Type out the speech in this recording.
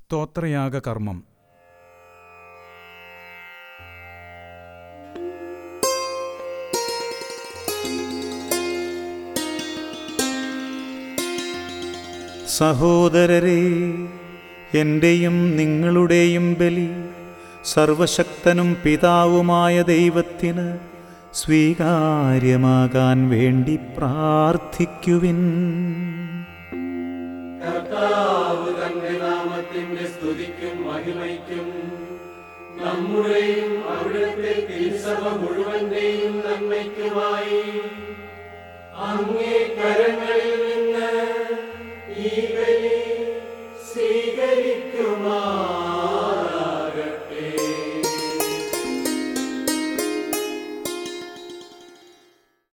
സ്തോത്രയാഗ കർമ്മം സഹോദരരെ എൻ്റെയും നിങ്ങളുടെയും ബലി സർവശക്തനും പിതാവുമായ ദൈവത്തിന് സ്വീകാര്യമാകാൻ വേണ്ടി പ്രാർത്ഥിക്കുവിൻ കർത്താവ് തന്റെ നാമത്തിന്റെ സ്തുതിക്കും മഹിമയ്ക്കും നമ്മുടെയും അവിടുത്തെ തിരുസഭ മുഴുവന്റെയും നന്മയ്ക്കുമായി അങ്ങേ കരങ്ങൾ